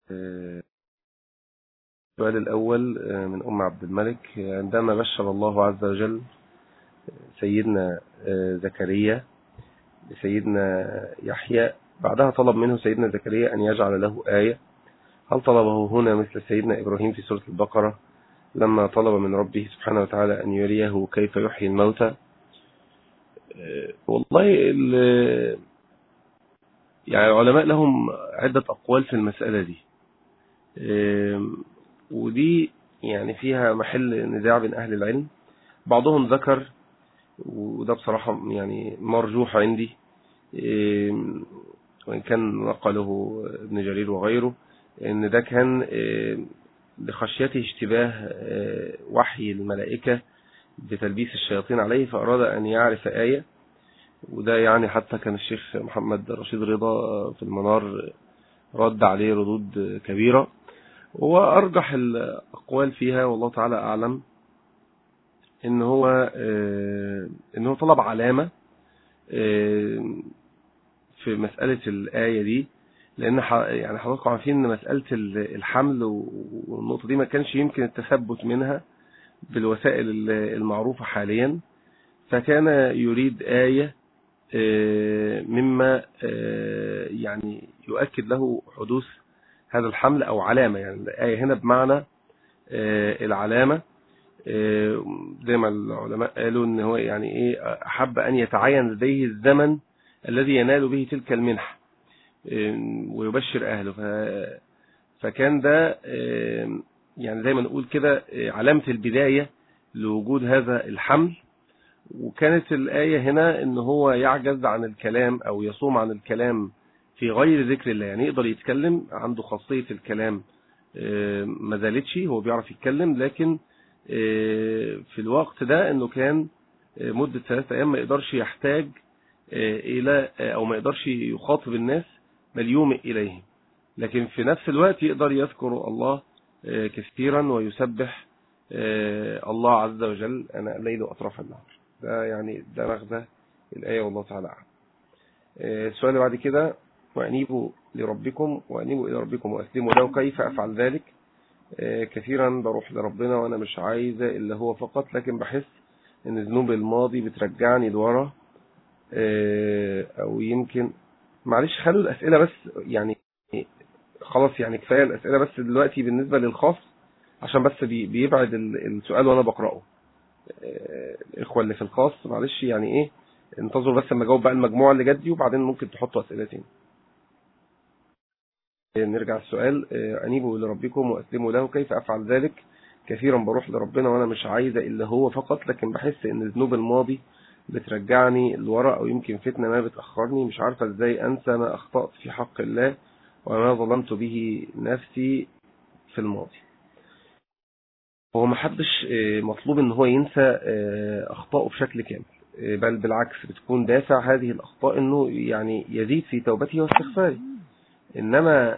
السؤال الأول من أم عبد الملك عندما بشر الله عز وجل سيدنا زكريا لسيدنا يحيى بعدها طلب منه سيدنا زكريا أن يجعل له آية هل طلبه هنا مثل سيدنا إبراهيم في سورة البقرة لما طلب من ربه سبحانه وتعالى أن يريه كيف يحيي الموتى والله يعني العلماء لهم عدة أقوال في المسألة دي ودي يعني فيها محل نزاع بين أهل العلم بعضهم ذكر وده بصراحة يعني مرجوح عندي وإن كان نقله ابن جرير وغيره إن ده كان لخشيته اشتباه وحي الملائكة بتلبيس الشياطين عليه فأراد أن يعرف آية وده يعني حتى كان الشيخ محمد رشيد رضا في المنار رد عليه ردود كبيرة وأرجح الأقوال فيها والله تعالى أعلم إن هو إن هو طلب علامة في مسألة الآية دي لأن يعني حضراتكم عارفين إن مسألة الحمل والنقطة دي ما كانش يمكن التثبت منها بالوسائل المعروفة حاليا فكان يريد آية مما يعني يؤكد له حدوث هذا الحمل أو علامة يعني الآية هنا بمعنى العلامة زي ما العلماء قالوا ان هو يعني ايه احب ان يتعين لديه الزمن الذي ينال به تلك المنح ويبشر اهله فكان ده يعني زي ما نقول كده علامة البداية لوجود هذا الحمل وكانت الآية هنا ان هو يعجز عن الكلام او يصوم عن الكلام في غير ذكر الله يعني يقدر يتكلم عنده خاصية الكلام ما زالتش هو بيعرف يتكلم لكن في الوقت ده انه كان مدة ثلاثة ايام ما يقدرش يحتاج الى او ما يقدرش يخاطب الناس بل يومئ اليهم لكن في نفس الوقت يقدر يذكر الله كثيرا ويسبح الله عز وجل انا الليل واطراف النهار ده يعني ده مغزى الايه والله تعالى اعلم السؤال اللي بعد كده وانيبوا لربكم وانيبوا الى ربكم واسلموا له كيف افعل ذلك كثيرا بروح لربنا وانا مش عايزة الا هو فقط لكن بحس ان ذنوب الماضي بترجعني لورا او يمكن معلش خلوا الاسئلة بس يعني خلاص يعني كفاية الاسئلة بس دلوقتي بالنسبة للخاص عشان بس بيبعد السؤال وانا بقرأه الاخوة اللي في الخاص معلش يعني ايه انتظروا بس لما اجاوب بقى المجموعة اللي جت دي وبعدين ممكن تحطوا اسئلة تاني نرجع السؤال أنيبوا لربكم وأسلموا له كيف أفعل ذلك كثيرا بروح لربنا وأنا مش عايزة إلا هو فقط لكن بحس إن ذنوب الماضي بترجعني لورا أو يمكن فتنة ما بتأخرني مش عارفة إزاي أنسى ما أخطأت في حق الله وما ظلمت به نفسي في الماضي هو ما حدش مطلوب إن هو ينسى أخطائه بشكل كامل بل بالعكس بتكون دافع هذه الأخطاء إنه يعني يزيد في توبته واستغفاره إنما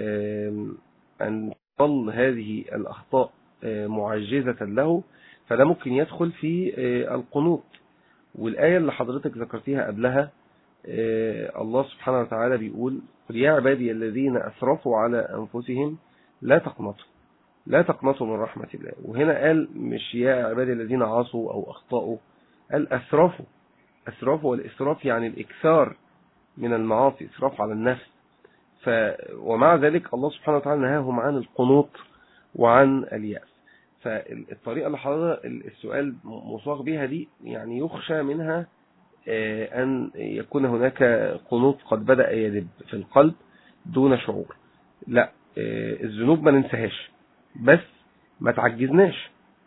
أن تظل هذه الأخطاء معجزة له فده ممكن يدخل في القنوط والآية اللي حضرتك ذكرتيها قبلها الله سبحانه وتعالى بيقول قل يا عبادي الذين أسرفوا على أنفسهم لا تقنطوا لا تقنطوا من رحمة الله وهنا قال مش يا عبادي الذين عاصوا أو أخطأوا قال أسرفوا أسرفوا والإسراف يعني الإكثار من المعاصي إسراف على النفس ف ومع ذلك الله سبحانه وتعالى نهاهم عن القنوط وعن اليأس فالطريقة اللي حضرتك السؤال مصاغ بها دي يعني يخشى منها أن يكون هناك قنوط قد بدأ يدب في القلب دون شعور لا الذنوب ما ننساهاش بس ما تعجزناش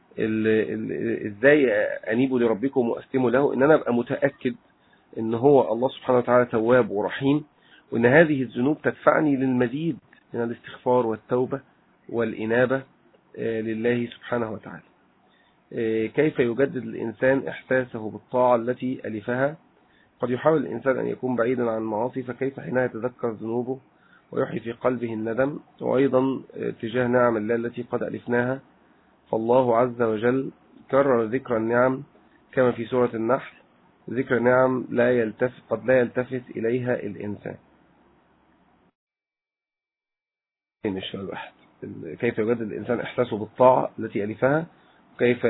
ازاي انيبوا لربكم واسلموا له ان انا ابقى متأكد ان هو الله سبحانه وتعالى تواب ورحيم وان هذه الذنوب تدفعني للمزيد من الاستغفار والتوبة والإنابة لله سبحانه وتعالى كيف يجدد الإنسان إحساسه بالطاعة التي ألفها قد يحاول الإنسان أن يكون بعيدا عن المعاصي فكيف حينها يتذكر ذنوبه ويحيي في قلبه الندم وأيضا تجاه نعم الله التي قد ألفناها فالله عز وجل كرر ذكر النعم كما في سورة النحل ذكر نعم لا يلتفت قد لا يلتفت إليها الإنسان مش سؤال واحد كيف يجدد الإنسان إحساسه بالطاعة التي ألفها كيف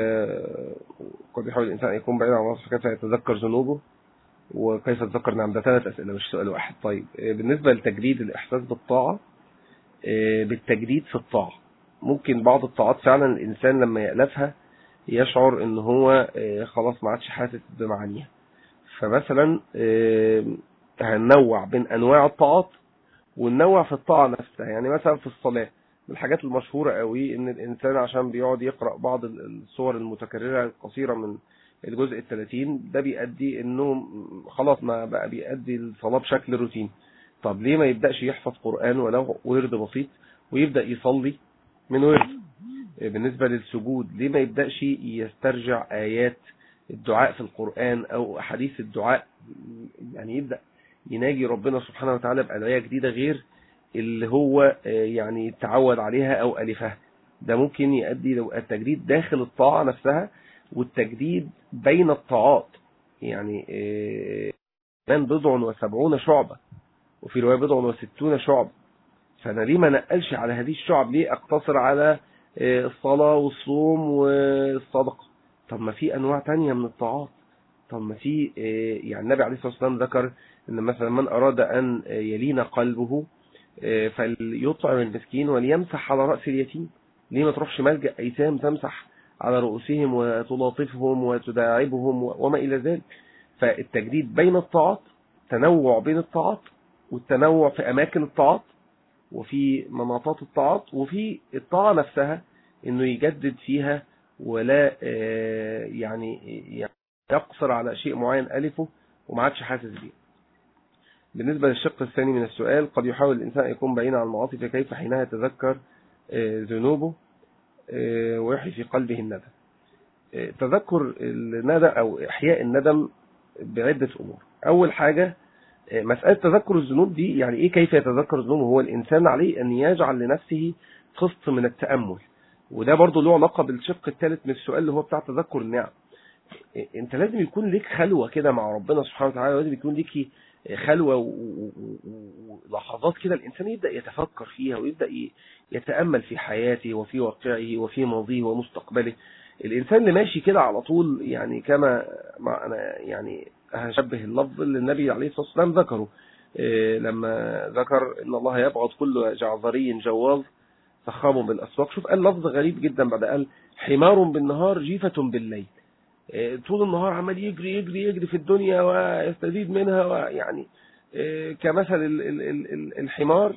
قد يحاول الإنسان أن يكون بعيد عن الله كيف يتذكر ذنوبه وكيف يتذكر نعم ده ثلاث أسئلة مش سؤال واحد طيب بالنسبة لتجديد الإحساس بالطاعة بالتجديد في الطاعة ممكن بعض الطاعات فعلا الإنسان لما يألفها يشعر ان هو خلاص ما عادش حاسس بمعانيها فمثلا هننوع بين انواع الطاعات وننوع في الطاعة نفسها يعني مثلا في الصلاة من الحاجات المشهورة قوي ان الانسان عشان بيقعد يقرأ بعض الصور المتكررة القصيرة من الجزء الثلاثين ده بيؤدي انه خلاص ما بقى بيؤدي الصلاة بشكل روتين طب ليه ما يبدأش يحفظ قرآن ولو ورد بسيط ويبدأ يصلي من ورد بالنسبة للسجود ليه ما يبدأش يسترجع آيات الدعاء في القرآن أو أحاديث الدعاء يعني يبدأ يناجي ربنا سبحانه وتعالى بأدعية جديدة غير اللي هو يعني تعود عليها أو ألفها ده ممكن يؤدي لو التجديد داخل الطاعة نفسها والتجديد بين الطاعات يعني من بضع وسبعون شعبة وفي رواية بضع وستون شعبة فأنا ليه ما نقلش على هذه الشعب ليه أقتصر على الصلاة والصوم والصدقة طب ما في أنواع تانية من الطاعات طب ما في يعني النبي عليه الصلاة والسلام ذكر أن مثلا من أراد أن يلين قلبه فليطعم المسكين وليمسح على رأس اليتيم ليه ما تروحش ملجأ أيتام تمسح على رؤوسهم وتلاطفهم وتداعبهم وما إلى ذلك فالتجديد بين الطاعات تنوع بين الطاعات والتنوع في أماكن الطاعات وفي مناطات الطاعات وفي الطاعة نفسها انه يجدد فيها ولا يعني يقصر على شيء معين ألفه وما عادش حاسس بيه بالنسبة للشق الثاني من السؤال قد يحاول الإنسان أن يكون بعيدا عن المعاصي فكيف حينها يتذكر ذنوبه ويحيي في قلبه الندم تذكر الندم أو إحياء الندم بعدة أمور أول حاجة مسألة تذكر الذنوب دي يعني ايه كيف يتذكر الذنوب هو الانسان عليه ان يجعل لنفسه قسط من التأمل وده برضه له علاقة بالشق الثالث من السؤال اللي هو بتاع تذكر النعم انت لازم يكون ليك خلوة كده مع ربنا سبحانه وتعالى لازم يكون ليك خلوة ولحظات كده الانسان يبدأ يتفكر فيها ويبدأ يتأمل في حياته وفي واقعه وفي ماضيه ومستقبله الانسان اللي ماشي كده على طول يعني كما ما انا يعني هشبه اللفظ اللي النبي عليه الصلاة والسلام ذكره إيه لما ذكر ان الله يبغض كل جعذري جواظ فخام بالاسواق شوف قال لفظ غريب جدا بعد قال حمار بالنهار جيفة بالليل إيه طول النهار عمال يجري يجري يجري في الدنيا ويستزيد منها ويعني إيه كمثل ال ال ال الحمار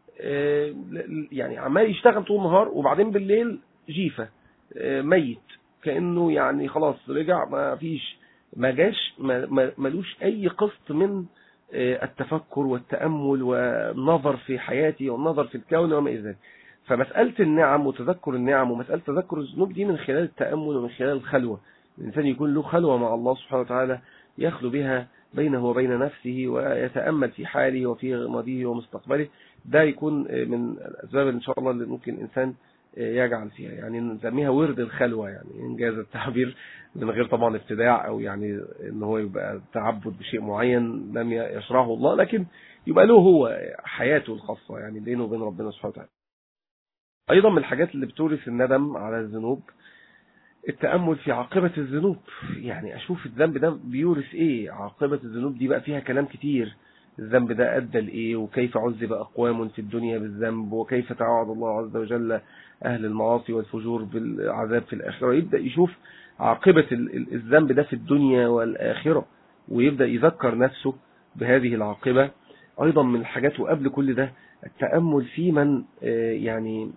يعني عمال يشتغل طول النهار وبعدين بالليل جيفة ميت كأنه يعني خلاص رجع ما فيش ما جاش ملوش اي قسط من التفكر والتأمل والنظر في حياتي والنظر في الكون وما إلى ذلك فمسألة النعم وتذكر النعم ومسألة تذكر الذنوب دي من خلال التأمل ومن خلال الخلوة الإنسان يكون له خلوة مع الله سبحانه وتعالى يخلو بها بينه وبين نفسه ويتأمل في حاله وفي ماضيه ومستقبله ده يكون من الأسباب إن شاء الله اللي ممكن الإنسان يجعل فيها يعني نسميها ورد الخلوة يعني إنجاز التعبير من غير طبعا ابتداع أو يعني إن هو يبقى تعبد بشيء معين لم يشرعه الله لكن يبقى له هو حياته الخاصة يعني بينه وبين ربنا سبحانه وتعالى أيضا من الحاجات اللي بتورث الندم على الذنوب التأمل في عاقبة الذنوب يعني أشوف الذنب ده بيورث إيه عاقبة الذنوب دي بقى فيها كلام كتير الذنب ده أدى لإيه وكيف عذب أقوام في الدنيا بالذنب وكيف تعوض الله عز وجل أهل المعاصي والفجور بالعذاب في الآخرة يبدأ يشوف عاقبة الذنب ده في الدنيا والآخرة ويبدأ يذكر نفسه بهذه العاقبة أيضا من الحاجات وقبل كل ده التأمل في من يعني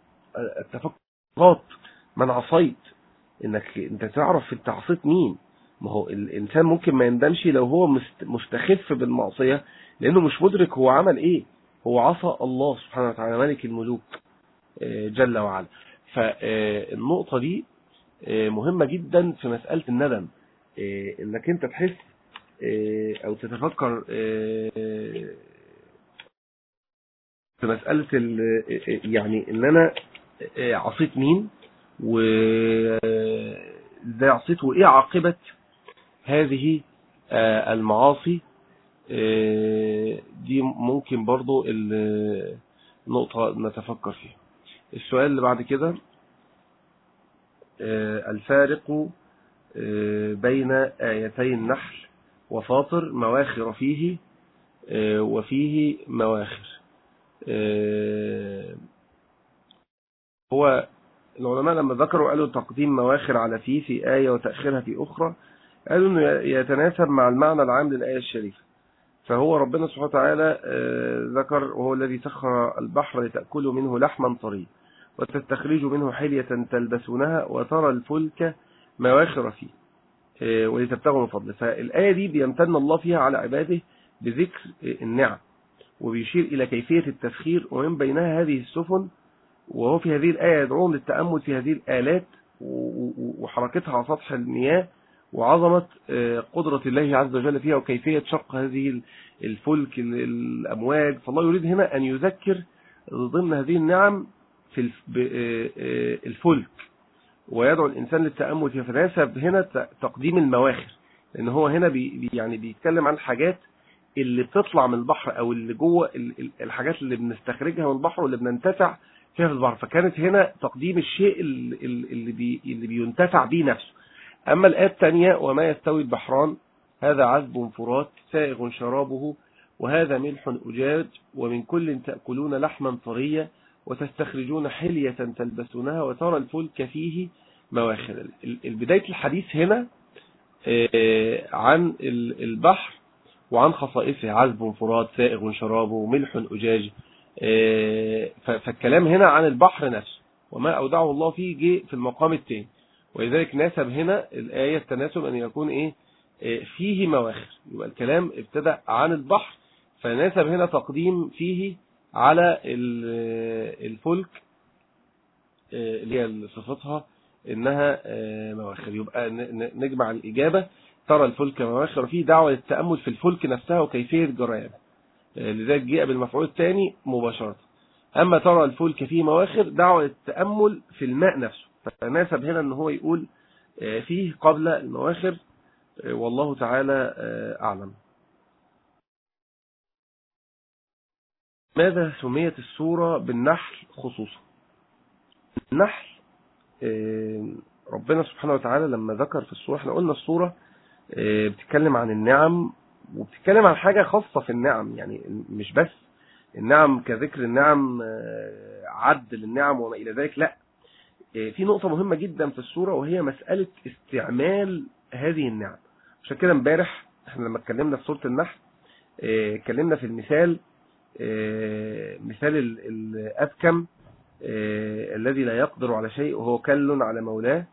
التفكرات من عصيت انك انت تعرف انت عصيت مين ما هو الانسان ممكن ما يندمش لو هو مستخف بالمعصية لانه مش مدرك هو عمل ايه هو عصى الله سبحانه وتعالى ملك الملوك جل وعلا فالنقطة دي مهمة جدا في مسألة الندم انك انت تحس او تتفكر في مسألة يعني ان انا عصيت مين وازاي عصيت وايه عاقبة هذه المعاصي دي ممكن برضو نقطة نتفكر فيها السؤال اللي بعد كده الفارق بين آيتي النحل وفاطر مواخر فيه وفيه مواخر هو العلماء لما ذكروا قالوا تقديم مواخر على فيه في آية وتأخيرها في أخرى قالوا أنه يتناسب مع المعنى العام للآية الشريفة فهو ربنا سبحانه وتعالى ذكر وهو الذي سخر البحر لتأكلوا منه لحما طريا وتستخرجوا منه حلية تلبسونها وترى الفلك مواخر فيه ولتبتغوا من فضله فالآية دي بيمتن الله فيها على عباده بذكر النعم وبيشير إلى كيفية التسخير ومن بينها هذه السفن وهو في هذه الآية يدعوهم للتأمل في هذه الآلات وحركتها على سطح المياه وعظمة قدرة الله عز وجل فيها وكيفية شق هذه الفلك الأمواج فالله يريد هنا أن يذكر ضمن هذه النعم في الفلك ويدعو الإنسان للتأمل فيها فناسب هنا تقديم المواخر لأن هو هنا بي يعني بيتكلم عن حاجات اللي بتطلع من البحر أو اللي جوه الحاجات اللي بنستخرجها من البحر واللي بننتفع فيها في البحر فكانت هنا تقديم الشيء اللي, بي اللي بينتفع به نفسه أما الآية الثانية وما يستوي البحران هذا عذب فرات سائغ شرابه وهذا ملح أجاج ومن كل تأكلون لحما طريا وتستخرجون حلية تلبسونها وترى الفلك فيه مواخر البداية الحديث هنا عن البحر وعن خصائصه عذب فرات سائغ شرابه ملح أجاج فالكلام هنا عن البحر نفسه وما أودعه الله فيه جه في المقام الثاني ولذلك ناسب هنا الآية التناسب أن يكون إيه فيه مواخر يبقى الكلام ابتدأ عن البحر فناسب هنا تقديم فيه على الفلك اللي هي صفتها انها مواخر يبقى نجمع الإجابة ترى الفلك مواخر فيه دعوة للتأمل في الفلك نفسها وكيفية جريانه لذلك جاء بالمفعول الثاني مباشرة أما ترى الفلك فيه مواخر دعوة للتأمل في الماء نفسه فناسب هنا ان هو يقول فيه قبل المواخر والله تعالى أعلم ماذا سميت السورة بالنحل خصوصا النحل ربنا سبحانه وتعالى لما ذكر في السورة احنا قلنا السورة بتتكلم عن النعم وبتتكلم عن حاجة خاصة في النعم يعني مش بس النعم كذكر النعم عد للنعم وما إلى ذلك لا في نقطة مهمة جدا في السورة وهي مسألة استعمال هذه النعم عشان كده امبارح احنا لما اتكلمنا في سورة النحل اتكلمنا في المثال مثال الأبكم الذي لا يقدر على شيء وهو كل على مولاه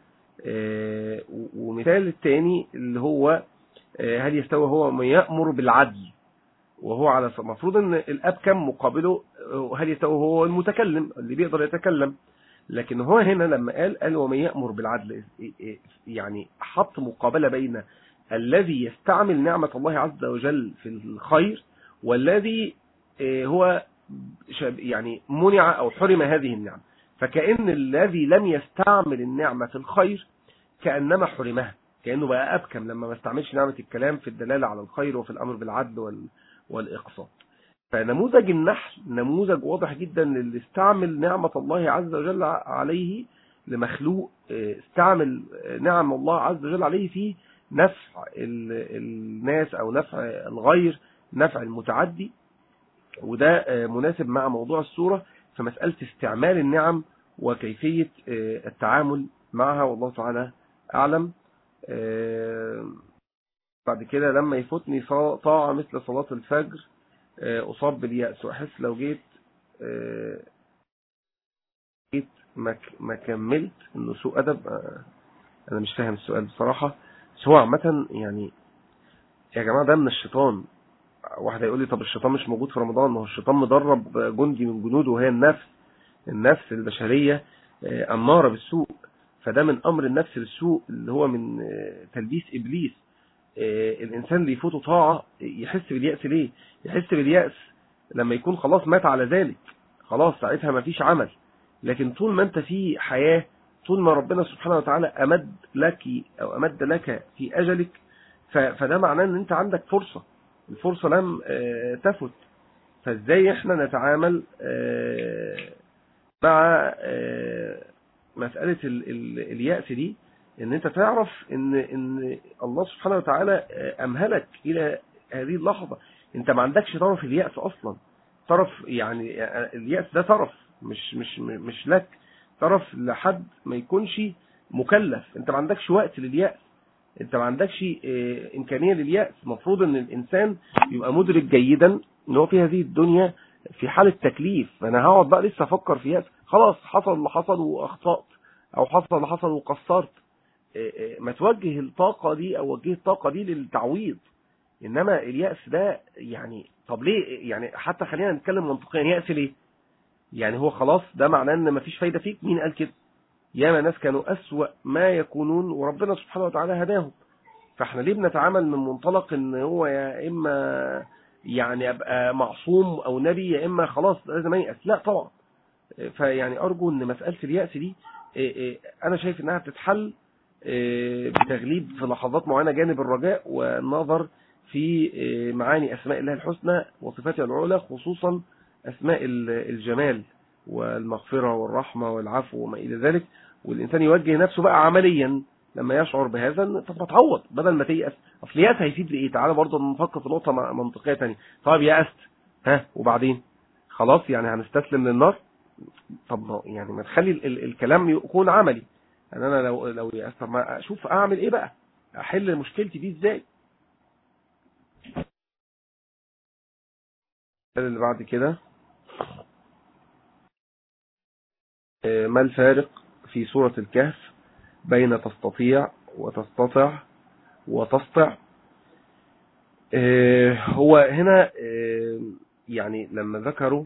ومثال الثاني اللي هو هل يستوي هو من يأمر بالعدل وهو على المفروض ان الأبكم مقابله هل يستوي هو المتكلم اللي بيقدر يتكلم لكن هو هنا لما قال قال ومن يأمر بالعدل يعني حط مقابلة بين الذي يستعمل نعمة الله عز وجل في الخير والذي هو يعني منع أو حرم هذه النعمة فكأن الذي لم يستعمل النعمة في الخير كأنما حرمها كأنه بقى أبكم لما ما استعملش نعمة الكلام في الدلالة على الخير وفي الأمر بالعدل والإقساط فنموذج النحل نموذج واضح جدا اللي استعمل نعمة الله عز وجل عليه لمخلوق استعمل نعم الله عز وجل عليه في نفع الناس أو نفع الغير نفع المتعدي وده مناسب مع موضوع السورة في مسألة استعمال النعم وكيفية التعامل معها والله تعالى أعلم بعد كده لما يفوتني طاعة مثل صلاة الفجر أصاب باليأس وأحس لو جيت جيت ما كملت إنه سوء أدب أنا مش فاهم السؤال بصراحة بس هو عامة يعني يا جماعة ده من الشيطان واحد هيقول لي طب الشيطان مش موجود في رمضان ما هو الشيطان مدرب جندي من جنوده وهي النفس النفس البشرية أمارة بالسوء فده من أمر النفس بالسوء اللي هو من تلبيس إبليس الإنسان اللي يفوته طاعة يحس باليأس ليه يحس باليأس لما يكون خلاص مات على ذلك خلاص ساعتها ما فيش عمل لكن طول ما انت في حياة طول ما ربنا سبحانه وتعالى أمد لك أو أمد لك في أجلك فده معناه ان انت عندك فرصة الفرصة لم تفت فازاي احنا نتعامل مع مسألة اليأس دي ان انت تعرف ان ان الله سبحانه وتعالى امهلك الى هذه اللحظة انت ما عندكش طرف اليأس اصلا طرف يعني اليأس ده طرف مش مش مش لك طرف لحد ما يكونش مكلف انت ما عندكش وقت لليأس انت ما عندكش امكانية لليأس المفروض ان الانسان يبقى مدرك جيدا ان هو في هذه الدنيا في حالة تكليف انا هقعد بقى لسه افكر في يأس خلاص حصل اللي حصل واخطأت او حصل اللي حصل وقصرت ما توجه الطاقة دي او وجه الطاقة دي للتعويض انما اليأس ده يعني طب ليه يعني حتى خلينا نتكلم منطقيا يأس ليه يعني هو خلاص ده معناه ان مفيش فايدة فيك مين قال كده ياما ناس كانوا أسوأ ما يكونون وربنا سبحانه وتعالى هداهم فاحنا ليه بنتعامل من منطلق ان هو يا اما يعني ابقى معصوم او نبي يا اما خلاص لازم ييأس لا طبعا فيعني ارجو ان مسألة اليأس دي انا شايف انها بتتحل بتغليب في لحظات معينة جانب الرجاء والنظر في معاني اسماء الله الحسنى وصفاته العلى خصوصا اسماء الجمال والمغفرة والرحمة والعفو وما إلى ذلك والإنسان يوجه نفسه بقى عمليا لما يشعر بهذا طب تعوض بدل ما تيأس أصل يأس هيفيد لإيه تعالى برضه نفكر في نقطة منطقية تانية طيب يأست ها وبعدين خلاص يعني هنستسلم للنار طب يعني ما تخلي ال ال الكلام يكون عملي يعني أنا لو لو يأست طب ما أشوف أعمل إيه بقى أحل مشكلتي دي إزاي اللي بعد كده ما الفارق في سورة الكهف بين تستطيع وتستطع وتسطع هو هنا يعني لما ذكروا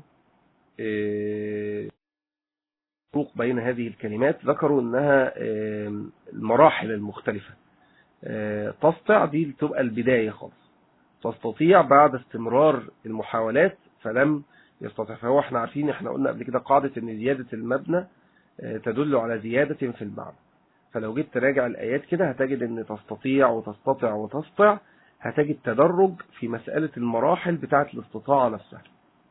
الفروق بين هذه الكلمات ذكروا انها المراحل المختلفة تسطع دي بتبقى البداية خالص تستطيع بعد استمرار المحاولات فلم يستطيع فهو احنا عارفين احنا قلنا قبل كده قاعدة ان زيادة المبنى تدل على زيادة في المعنى فلو جيت تراجع الآيات كده هتجد ان تستطيع وتستطع وتسطع هتجد تدرج في مسألة المراحل بتاعة الاستطاعة نفسها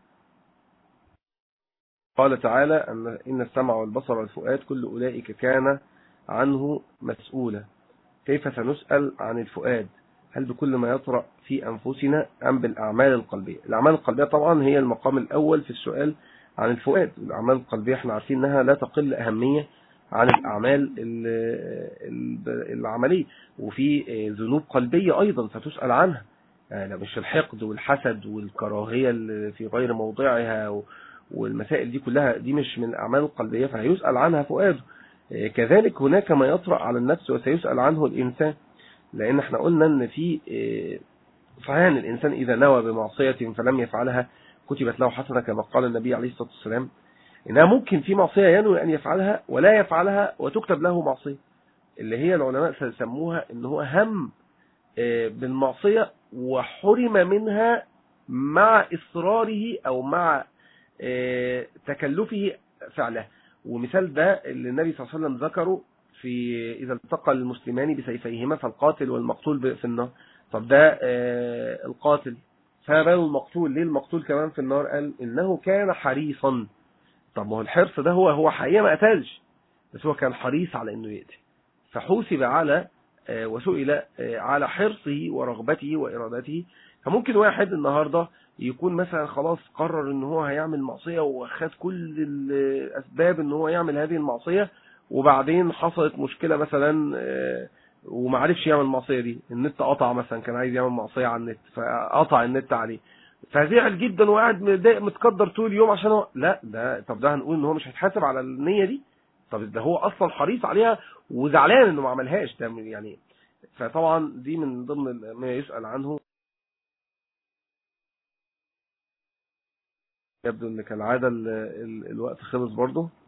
قال تعالى أن إن السمع والبصر والفؤاد كل أولئك كان عنه مسؤولا كيف سنسأل عن الفؤاد هل بكل ما يطرأ في أنفسنا أم بالأعمال القلبية الأعمال القلبية طبعا هي المقام الأول في السؤال عن الفؤاد الأعمال القلبية احنا عارفين أنها لا تقل أهمية عن الأعمال العملية وفي ذنوب قلبية أيضا ستسأل عنها يعني مش الحقد والحسد والكراهية اللي في غير موضعها والمسائل دي كلها دي مش من الأعمال القلبية فهيسأل عنها فؤاده كذلك هناك ما يطرأ على النفس وسيسأل عنه الإنسان لأن احنا قلنا ان في صحيح ان الإنسان إذا نوى بمعصية فلم يفعلها كتبت له حسنة كما قال النبي عليه الصلاة والسلام إنها ممكن في معصية ينوي أن يفعلها ولا يفعلها وتكتب له معصية اللي هي العلماء سيسموها ان هو هم بالمعصية وحرم منها مع إصراره أو مع تكلفه فعلها ومثال ده اللي النبي صلى الله عليه وسلم ذكره في إذا التقى المسلمان بسيفيهما فالقاتل والمقتول في النار طب ده القاتل فما بال المقتول ليه المقتول كمان في النار قال إنه كان حريصا طب ما هو الحرص ده هو هو حقيقة ما قتلش بس هو كان حريص على إنه يقتل فحوسب على وسئل على حرصه ورغبته وإرادته فممكن واحد النهاردة يكون مثلا خلاص قرر ان هو هيعمل معصية وخد كل الأسباب ان هو يعمل هذه المعصية وبعدين حصلت مشكلة مثلا ومعرفش يعمل المعصية دي النت قطع مثلا كان عايز يعمل معصية على النت فقطع النت عليه فزعل جدا وقاعد متضايق متقدر طول اليوم عشان هو لا ده طب ده هنقول ان هو مش هيتحاسب على النية دي طب ده هو اصلا حريص عليها وزعلان انه ما عملهاش ده يعني فطبعا دي من ضمن ما يسأل عنه يبدو ان كالعادة الوقت خلص برضه